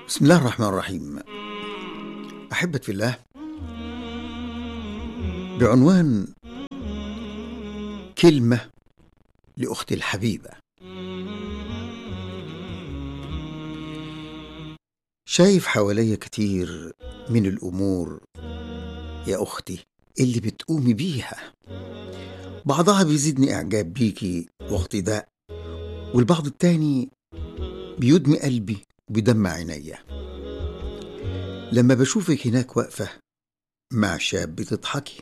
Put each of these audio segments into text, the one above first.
بسم الله الرحمن الرحيم أحبة في الله بعنوان كلمة لأختي الحبيبة شايف حواليا كتير من الأمور يا أختي اللي بتقومي بيها بعضها بيزيدني إعجاب بيكي واختي ده والبعض التاني بيدمي قلبي وبيدمع عينيا لما بشوفك هناك واقفة مع شاب بتضحكي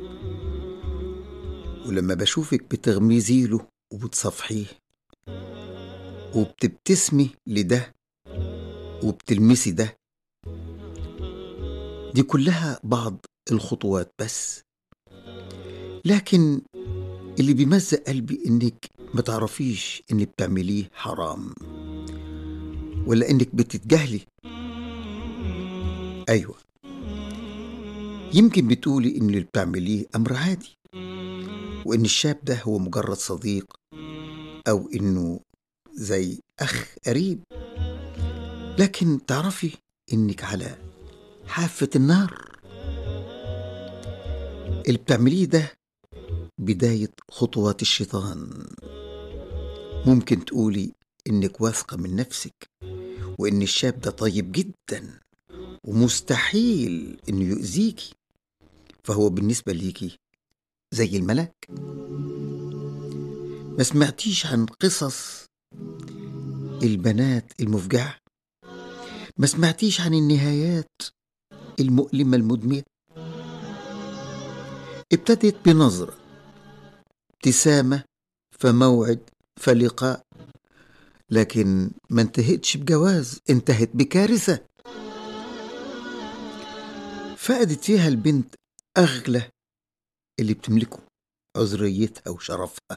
ولما بشوفك بتغمزي له وبتصفحيه وبتبتسمي لده وبتلمسي ده دي كلها بعض الخطوات بس لكن اللي بيمزق قلبي انك ما تعرفيش ان بتعمليه حرام ولا انك بتتجاهلي ايوه يمكن بتقولي ان اللي بتعمليه امر عادي وان الشاب ده هو مجرد صديق او انه زي اخ قريب لكن تعرفي انك على حافة النار اللي بتعمليه ده بداية خطوات الشيطان ممكن تقولي انك واثقة من نفسك وان الشاب ده طيب جدا ومستحيل انه يؤذيكي فهو بالنسبة ليكي زي الملاك ما سمعتيش عن قصص البنات المفجعة ما سمعتيش عن النهايات المؤلمة المدمية ابتدت بنظرة ابتسامة فموعد فلقاء لكن ما انتهتش بجواز انتهت بكارثة فقدت فيها البنت أغلى اللي بتملكه عذريتها وشرفها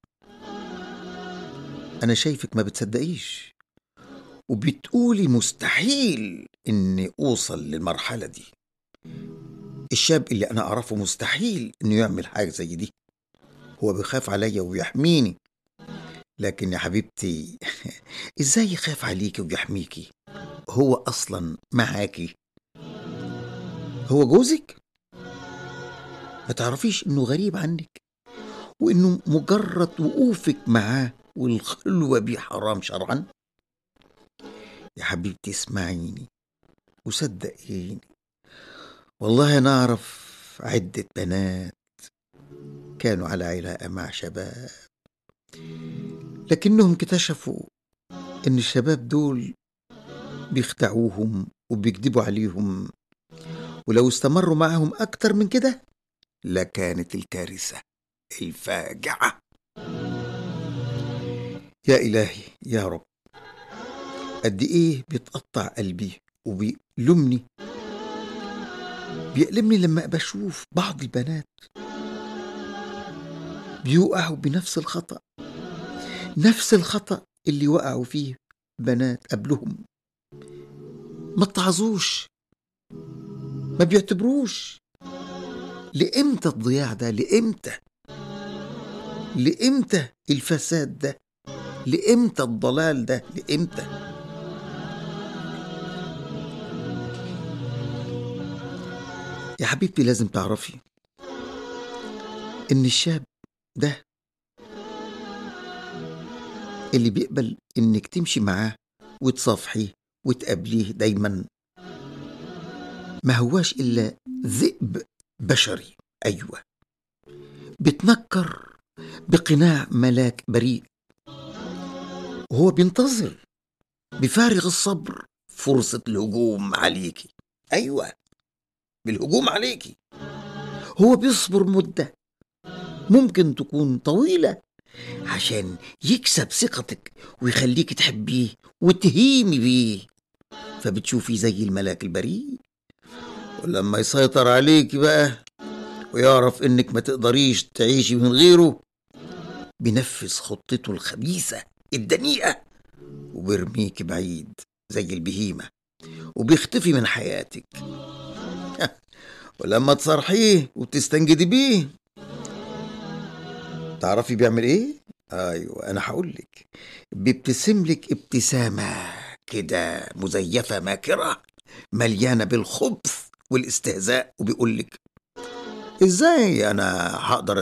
أنا شايفك ما بتصدقيش وبتقولي مستحيل إني أوصل للمرحلة دي الشاب اللي أنا أعرفه مستحيل إنه يعمل حاجة زي دي هو بيخاف عليا ويحميني لكن يا حبيبتي ازاي يخاف عليكي ويحميكي هو اصلا معاكي هو جوزك ما تعرفيش انه غريب عنك وانه مجرد وقوفك معاه والخلوة بيه حرام شرعا يا حبيبتي اسمعيني وصدقيني والله انا اعرف عدة بنات كانوا على علاقة مع شباب لكنهم اكتشفوا ان الشباب دول بيخدعوهم وبيكذبوا عليهم ولو استمروا معهم اكتر من كده لكانت الكارثة الفاجعة يا إلهي يا رب قد إيه بيتقطع قلبي وبيلمني بيألمني لما بشوف بعض البنات بيوقعوا بنفس الخطأ نفس الخطأ اللي وقعوا فيه بنات قبلهم ما اتعظوش ما بيعتبروش لإمتى الضياع ده لإمتى لإمتى الفساد ده لإمتى الضلال ده لإمتى يا حبيبتي لازم تعرفي إن الشاب ده اللي بيقبل إنك تمشي معاه وتصافحيه وتقابليه دايما ما هواش إلا ذئب بشري أيوة بتنكر بقناع ملاك بريء وهو بينتظر بفارغ الصبر فرصة الهجوم عليكي أيوة بالهجوم عليكي هو بيصبر مدة ممكن تكون طويلة عشان يكسب ثقتك ويخليك تحبيه وتهيمي بيه فبتشوفي زي الملاك البريء ولما يسيطر عليك بقى ويعرف انك ما تقدريش تعيشي من غيره بينفذ خطته الخبيثة الدنيئة وبيرميك بعيد زي البهيمة وبيختفي من حياتك ولما تصرحيه وتستنجدي بيه تعرفي بيعمل ايه؟ ايوه انا هقول لك بيبتسم لك ابتسامة كده مزيفة ماكرة مليانة بالخبث والاستهزاء وبيقول لك ازاي انا هقدر